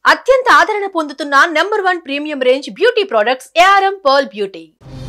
అత్యంత ఆదరణ పొందుతున్న number one premium range beauty products ARM pearl beauty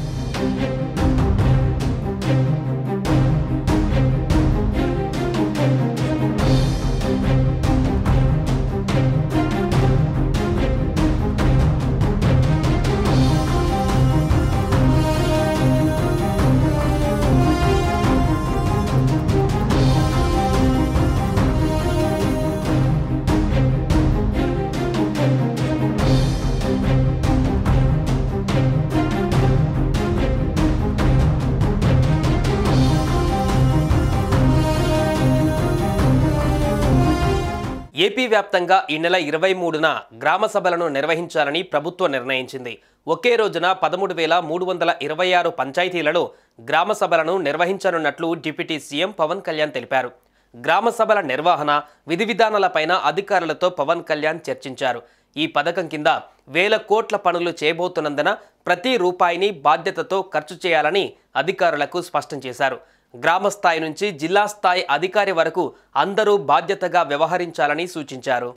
AP వ్యాప్తంగా ఈ నెల ఇరవై మూడున గ్రామ సభలను నిర్వహించాలని ప్రభుత్వం నిర్ణయించింది ఒకే రోజున పదమూడు వేల మూడు వందల ఇరవై ఆరు పంచాయతీలలో గ్రామ సభలను నిర్వహించనున్నట్లు డిప్యూటీ సీఎం పవన్ కళ్యాణ్ తెలిపారు గ్రామ సభల నిర్వహణ విధి విధానాలపైన అధికారులతో పవన్ కళ్యాణ్ చర్చించారు ఈ పథకం కింద వేల కోట్ల పనులు చేయబోతున్నందున ప్రతి రూపాయిని బాధ్యతతో ఖర్చు చేయాలని అధికారులకు స్పష్టం చేశారు గ్రామ స్థాయి నుంచి జిల్లా స్థాయి అధికారి వరకు అందరూ బాధ్యతగా వ్యవహరించాలని సూచించారు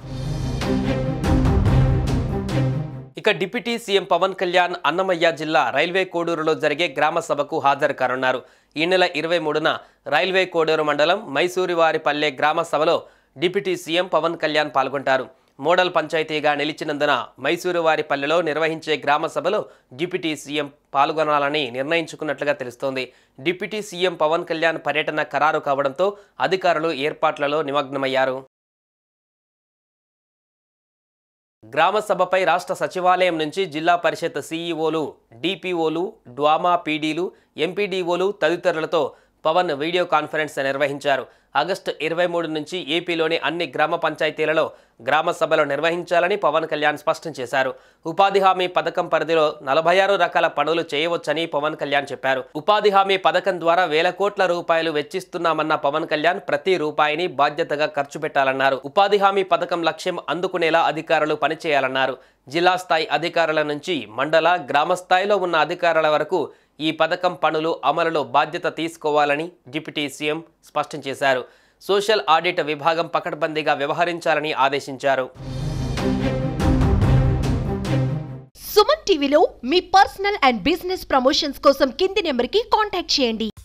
ఇక డిప్యూటీ సీఎం పవన్ కళ్యాణ్ అన్నమయ్య జిల్లా రైల్వే కోడూరులో జరిగే గ్రామ సభకు హాజరు కానున్నారు ఈ నెల ఇరవై మూడున రైల్వే కోడూరు మండలం మైసూరివారిపల్లె గ్రామ సభలో డిప్యూటీ సీఎం పవన్ కళ్యాణ్ పాల్గొంటారు మోడల్ పంచాయతీగా నిలిచినందున మైసూరువారిపల్లెలో నిర్వహించే గ్రామ సభలో డిప్యూటీ సీఎం పాల్గొనాలని నిర్ణయించుకున్నట్లుగా తెలుస్తోంది డిప్యూటీ సీఎం పవన్ కళ్యాణ్ పర్యటన ఖరారు కావడంతో అధికారులు ఏర్పాట్లలో నిమగ్నమయ్యారు గ్రామ సభపై రాష్ట్ర సచివాలయం నుంచి జిల్లా పరిషత్ సీఈఓలు డిపిఓలు డ్వామా పీడీలు ఎంపీడీఓలు తదితరులతో పవన్ వీడియో కాన్ఫరెన్స్ నిర్వహించారు ఆగస్టు ఇరవై మూడు నుంచి ఏపీలోని అన్ని గ్రామ పంచాయతీలలో గ్రామ సభలు నిర్వహించాలని పవన్ కళ్యాణ్ స్పష్టం చేశారు ఉపాధి హామీ పథకం పరిధిలో నలభై ఆరు రకాల పనులు చేయవచ్చని పవన్ కళ్యాణ్ చెప్పారు ఉపాధి హామీ పథకం ద్వారా వేల కోట్ల రూపాయలు వెచ్చిస్తున్నామన్న పవన్ కళ్యాణ్ ప్రతి రూపాయిని బాధ్యతగా ఖర్చు పెట్టాలన్నారు ఉపాధి హామీ పథకం లక్ష్యం అందుకునేలా అధికారులు పనిచేయాలన్నారు జిల్లా స్థాయి అధికారుల నుంచి మండల గ్రామ స్థాయిలో ఉన్న అధికారుల వరకు ఈ పథకం పనులు అమలులో బాధ్యత తీసుకోవాలని డిప్యూటీ సీఎం స్పష్టం చేశారు సోషల్ ఆడిట్ విభాగం పకడ్బందీగా వ్యవహరించాలని ఆదేశించారు సుమన్ టీవీలో మీ పర్సనల్ అండ్ బిజినెస్ ప్రమోషన్స్ కోసం కింది నెంబర్కి కాంటాక్ట్ చేయండి